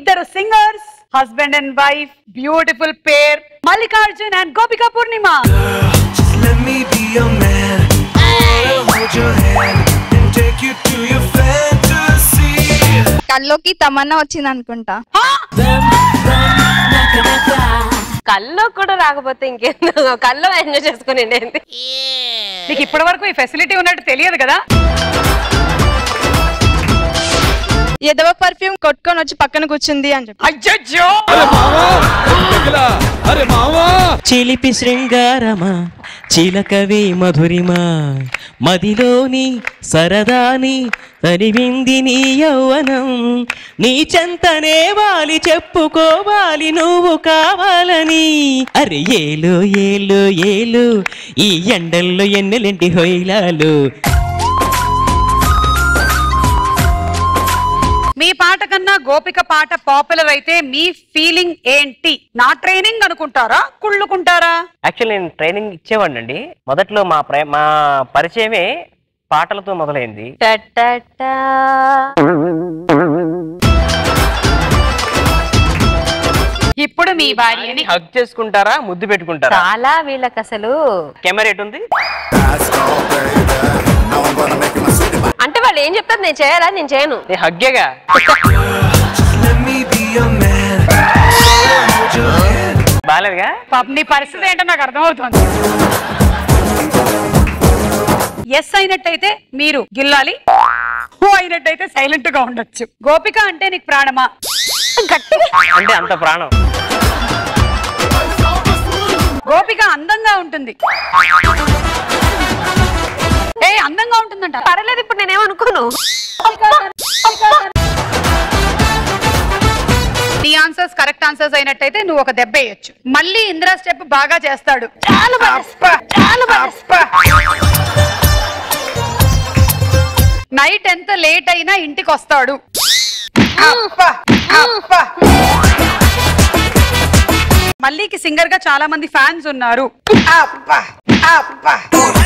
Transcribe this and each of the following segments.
ఇద్దరు singers husband and wife beautiful pair Mallikarjun and Gopika Purnima Just let me be your man. I'll hold your hand and take you to your fantasy. కల్లోకి తమన్నా వచ్చింది అనుకుంటా కల్లో కూడా రాకపోతే ఇంకేందో కల్లో ఎంజాయ్ చేసుకుని ఏంటి నీకు ఇప్పటి వరకు ఈ ఫెసిలిటీ ఉన్నట్టు తెలియదు కదా ఏదో పర్ఫ్యూమ్ కొట్టుకొని వచ్చి పక్కన కూర్చుంది అని చెప్పి అయ్యో చిలిపి శృంగారమా చిలకవి మధురిమా మదిలోని సరదాని తరివింది నీ యౌవనం నీ చెంతనే వాలి చెప్పుకోవాలి నువ్వు కావాలని అరే ఏలు ఏలు ఏలు ఈ ఎండల్లో ఎన్నెలింటి హొయిలాలు మీ పాట కన్నా గోపిక పాట పాపులర్ అయితే మీ ఫీలింగ్ ఏంటి నా ట్రైనింగ్ అనుకుంటారా కుళ్ళుకుంటారా యాక్చువల్ నేను ట్రైనింగ్ ఇచ్చేవాడిని అండి మొదట్లో మా ప్ర మా పరిచయమే పాటలతో మొదలైంది టటటా. ఇప్పుడు మీ భార్యని హగ్ చేసుకుంటారా ముద్దు పెట్టుకుంటారా చాలా వీళ్ళకి అసలు కెమెరా ఎటు ఉంది అంటే వాళ్ళు ఏం చెప్తారు నేను చేయాలా నేను చేయను నీ హగ్గేగా Just let me be your man. I'll hold your hand. బాలేదుగా పాపం నీ పరిస్థితి ఏంటో నాకు అర్థమవుతుంది ఎస్ అయినట్టయితే మీరు గిల్లాలి హో అయినట్టయితే సైలెంట్ గా ఉండొచ్చు గోపిక అంటే నీకు ప్రాణమా గట్టిగా అంటే అంత ప్రాణం గోపిక అందంగా ఉంటుంది ఏ అందంగా ఉంటుందంట పర్లేదు ఇప్పుడు నేనేమనుకోను నీ ఆన్సర్స్ కరెక్ట్ ఆన్సర్స్ అయినట్టయితే నువ్వు ఒక దెబ్బ వేయొచ్చు మళ్ళీ ఇందిరా స్టెప్ బాగా చేస్తాడు చాలా నైట్ ఎంత లేట్ అయినా ఇంటికి వస్తాడు అబ్బా, అబ్బా. మల్లీకి సింగర్ గా చాలా మంది ఫ్యాన్స్ ఉన్నారు అబ్బా, అబ్బా.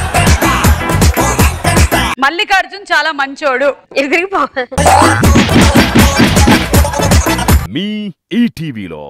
మల్లికార్జున్ చాలా మంచోడు ఎగిరిపో మీ ఈటీవీలో